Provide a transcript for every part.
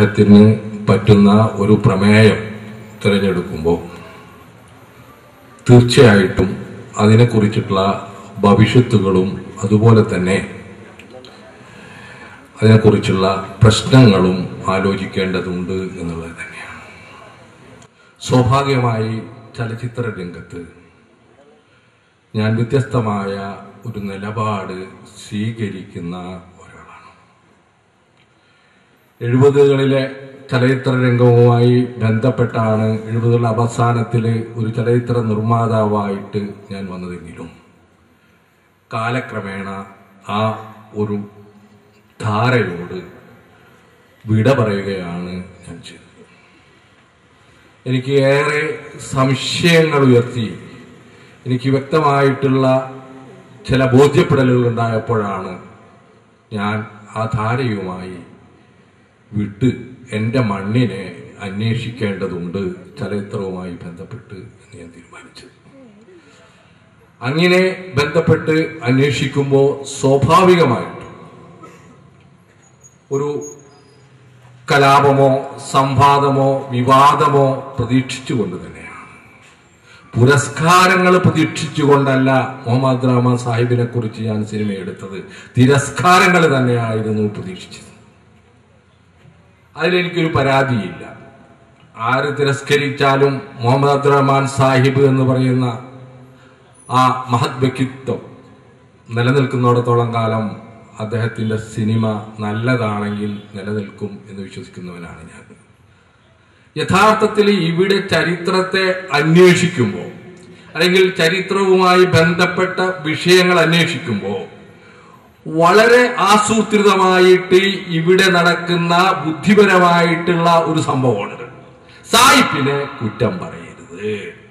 അദ്ദേഹത്തിന് പറ്റുന്ന ഒരു പ്രമേയം തിരഞ്ഞെടുക്കുമ്പോൾ തീർച്ചയായിട്ടും അതിനെക്കുറിച്ചിട്ടുള്ള ഭവിഷ്യത്തുകളും അതുപോലെ തന്നെ അതിനെക്കുറിച്ചുള്ള പ്രശ്നങ്ങളും ആലോചിക്കേണ്ടതുണ്ട് എന്നുള്ളത് തന്നെയാണ് സ്വാഭാവികമായി ചലച്ചിത്ര രംഗത്ത് ഞാൻ വ്യത്യസ്തമായ ഒരു നിലപാട് സ്വീകരിക്കുന്ന ഒരാളാണ് എഴുപതുകളിലെ ചലച്ചിത്ര രംഗവുമായി ബന്ധപ്പെട്ടാണ് എഴുപതുകളുടെ അവസാനത്തിൽ ഒരു ചലച്ചിത്ര നിർമ്മാതാവായിട്ട് ഞാൻ വന്നതെങ്കിലും കാലക്രമേണ ആ ഒരു ധാരയോട് വിട പറയുകയാണ് ഞാൻ ചെയ്തത് എനിക്ക് ഏറെ സംശയങ്ങൾ ഉയർത്തി എനിക്ക് വ്യക്തമായിട്ടുള്ള ചില ബോധ്യപ്പെടലുകൾ ഉണ്ടായപ്പോഴാണ് ഞാൻ ആ ധാരയുമായി വിട്ട് എൻ്റെ മണ്ണിനെ അന്വേഷിക്കേണ്ടതുണ്ട് ചലച്ചിത്രവുമായി ബന്ധപ്പെട്ട് എന്ന് ഞാൻ തീരുമാനിച്ചത് അങ്ങനെ ബന്ധപ്പെട്ട് അന്വേഷിക്കുമ്പോൾ സ്വാഭാവികമായിട്ടും ഒരു കലാപമോ സംവാദമോ വിവാദമോ പ്രതീക്ഷിച്ചുകൊണ്ട് തന്നെയാണ് പുരസ്കാരങ്ങൾ പ്രതീക്ഷിച്ചുകൊണ്ടല്ല മുഹമ്മദ് റഹ്മാൻ സാഹിബിനെ കുറിച്ച് ഞാൻ സിനിമ എടുത്തത് തിരസ്കാരങ്ങൾ തന്നെയായിരുന്നു പ്രതീക്ഷിച്ചത് അതിലെനിക്കൊരു പരാതിയില്ല ആര് തിരസ്കരിച്ചാലും മുഹമ്മദ് അബ്ദുറഹ്മാൻ സാഹിബ് എന്ന് പറയുന്ന ആ മഹത് വ്യക്തിത്വം നിലനിൽക്കുന്നിടത്തോളം കാലം അദ്ദേഹത്തിന്റെ സിനിമ നല്ലതാണെങ്കിൽ നിലനിൽക്കും എന്ന് വിശ്വസിക്കുന്നവനാണ് ഞാൻ യഥാർത്ഥത്തിൽ ഇവിടെ ചരിത്രത്തെ അന്വേഷിക്കുമ്പോൾ അല്ലെങ്കിൽ ചരിത്രവുമായി ബന്ധപ്പെട്ട വിഷയങ്ങൾ അന്വേഷിക്കുമ്പോൾ വളരെ ആസൂത്രിതമായിട്ട് ഇവിടെ നടക്കുന്ന ബുദ്ധിപരമായിട്ടുള്ള ഒരു സംഭവമുണ്ട് സായിപ്പിനെ കുറ്റം പറയരുത്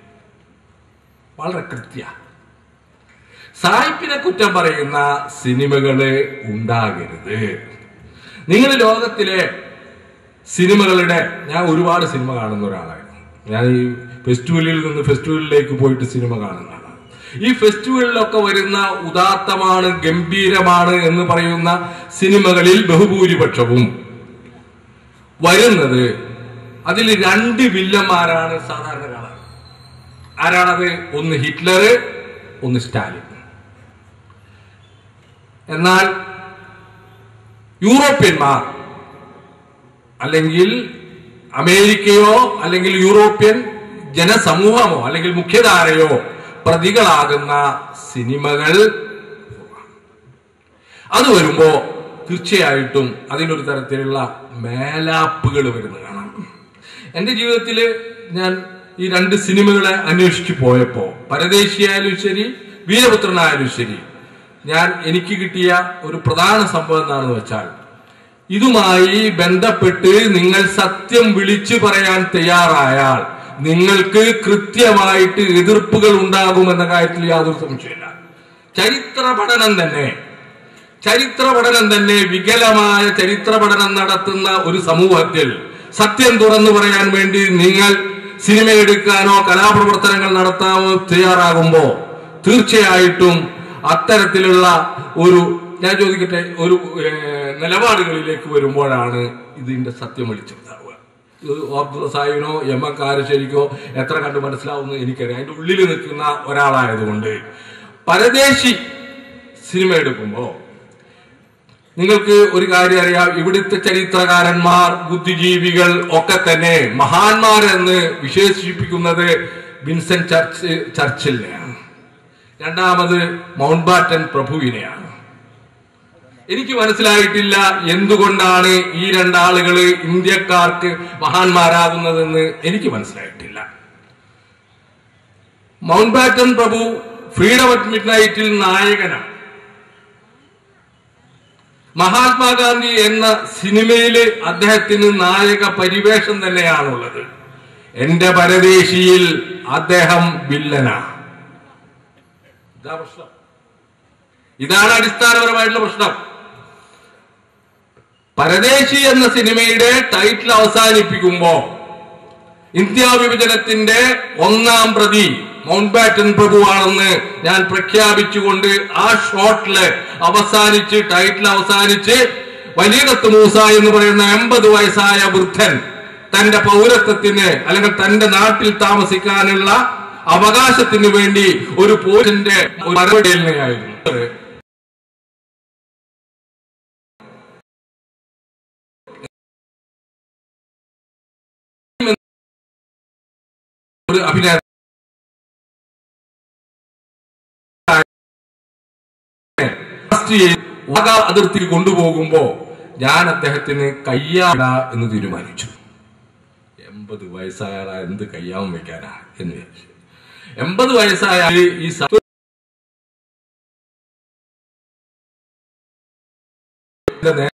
വളരെ കൃത്യ സായിപ്പിനെ കുറ്റം പറയുന്ന സിനിമകള് ഉണ്ടാകരുത് നിങ്ങൾ ലോകത്തിലെ സിനിമകളുടെ ഞാൻ ഒരുപാട് സിനിമ കാണുന്ന ഒരാളായിരുന്നു ഞാൻ ഈ ഫെസ്റ്റിവലിൽ നിന്ന് ഫെസ്റ്റിവലിലേക്ക് പോയിട്ട് സിനിമ കാണുന്ന ആളാണ് ഈ ഫെസ്റ്റിവലിലൊക്കെ വരുന്ന ഉദാത്തമാണ് ഗംഭീരമാണ് എന്ന് പറയുന്ന സിനിമകളിൽ ബഹുഭൂരിപക്ഷവും വരുന്നത് അതിൽ രണ്ട് വില്ലന്മാരാണ് സാധാരണ കാണാറ് ആരാണത് ഒന്ന് ഹിറ്റ്ലർ ഒന്ന് സ്റ്റാലിൻ എന്നാൽ യൂറോപ്യന്മാർ അല്ലെങ്കിൽ അമേരിക്കയോ അല്ലെങ്കിൽ യൂറോപ്യൻ ജനസമൂഹമോ അല്ലെങ്കിൽ മുഖ്യധാരയോ പ്രതികളാകുന്ന സിനിമകൾ അത് വരുമ്പോ തീർച്ചയായിട്ടും അതിനൊരു തരത്തിലുള്ള മേലാപ്പുകൾ വരുന്ന കാണാം എന്റെ ജീവിതത്തിൽ ഞാൻ ഈ രണ്ട് സിനിമകളെ അന്വേഷിച്ചു പോയപ്പോ പരദേശിയായാലും ശരി വീരപുത്രനായാലും ശരി ഞാൻ എനിക്ക് കിട്ടിയ ഒരു പ്രധാന സംഭവം എന്താണെന്ന് വെച്ചാൽ ഇതുമായി ബന്ധപ്പെട്ട് നിങ്ങൾ സത്യം വിളിച്ചു പറയാൻ തയ്യാറായാൽ നിങ്ങൾക്ക് കൃത്യമായിട്ട് എതിർപ്പുകൾ ഉണ്ടാകുമെന്ന കാര്യത്തിൽ യാതൊരു സംശയമില്ല ചരിത്ര പഠനം തന്നെ ചരിത്ര പഠനം തന്നെ വികലമായ ചരിത്ര പഠനം നടത്തുന്ന ഒരു സമൂഹത്തിൽ സത്യം തുറന്നു പറയാൻ വേണ്ടി നിങ്ങൾ സിനിമ എടുക്കാനോ കലാപ്രവർത്തനങ്ങൾ നടത്താനോ തയ്യാറാകുമ്പോ തീർച്ചയായിട്ടും അത്തരത്തിലുള്ള ഒരു ഞാൻ ചോദിക്കട്ടെ ഒരു ഏഹ്, നിലപാടുകളിലേക്ക് വരുമ്പോഴാണ് ഇതിന്റെ സത്യം വിളിച്ചിട്ടുണ്ടാവുക ഇത് അബ്ദുൾ സാഹിബിനോ എം എ കാരശ്ശേരിക്കോ എത്ര കണ്ട് മനസ്സിലാവുന്നു എനിക്കറിയാം അതിന്റെ ഉള്ളിൽ നിൽക്കുന്ന ഒരാളായതുകൊണ്ട് പരദേശി സിനിമ എടുക്കുമ്പോ നിങ്ങൾക്ക് ഒരു കാര്യം അറിയാം ഇവിടുത്തെ ചരിത്രകാരന്മാർ ബുദ്ധിജീവികൾ ഒക്കെ തന്നെ മഹാന്മാരെന്ന് വിശേഷിപ്പിക്കുന്നത് വിൻസെന്റ് ചർച്ച് ചർച്ചിലിനെയാണ് രണ്ടാമത് മൗണ്ട് ബാറ്റൻ പ്രഭുവിനെയാണ് എനിക്ക് മനസ്സിലായിട്ടില്ല എന്തുകൊണ്ടാണ് ഈ രണ്ടാളുകള് ഇന്ത്യക്കാർക്ക് മഹാന്മാരാകുന്നതെന്ന് എനിക്ക് മനസ്സിലായിട്ടില്ല മൗണ്ട് ബാറ്റൻ പ്രഭു ഫ്രീഡം അറ്റ് മിഡ് നൈറ്റിൽ നായകനാണ് മഹാത്മാഗാന്ധി എന്ന സിനിമയില് അദ്ദേഹത്തിന് നായക പരിവേഷം തന്നെയാണുള്ളത് എന്റെ പരദേശിയിൽ അദ്ദേഹം വില്ലനാ ഇതാ പ്രശ്നം ഇതാണ് അടിസ്ഥാനപരമായിട്ടുള്ള പ്രശ്നം പരദേശി എന്ന സിനിമയുടെ ടൈറ്റിൽ അവസാനിപ്പിക്കുമ്പോ ഇന്ത്യ വിഭജനത്തിന്റെ ഒന്നാം പ്രതി മൗണ്ട് ബാറ്റൻ പ്രഭുവാണെന്ന് ഞാൻ പ്രഖ്യാപിച്ചുകൊണ്ട് ആ ഷോട്ടില് അവസാനിച്ച് ടൈറ്റിൽ അവസാനിച്ച് വലിയ കത്ത് മൂസ എന്ന് പറയുന്ന എൺപത് വയസ്സായ വൃദ്ധൻ തന്റെ പൗരത്വത്തിന് അല്ലെങ്കിൽ തന്റെ നാട്ടിൽ താമസിക്കാനുള്ള അവകാശത്തിന് വേണ്ടി ഒരു പോലീസിന്റെ ഒരു മറുപടിയായിരുന്നു ഒരു അഭിനയ അറസ്റ്റ് ചെയ്ത് വാഗ അതിർത്തി കൊണ്ടുപോകുമ്പോ ഞാൻ അദ്ദേഹത്തിന് കയ്യാട എന്ന് തീരുമാനിച്ചു എൺപത് വയസ്സായ ആളാ എന്ത് കയ്യാവും വെക്കാനാ എന്ന് വിചാരിച്ചു എൺപത് വയസ്സായ ആള് ഈ സ- ഇതിന്റെ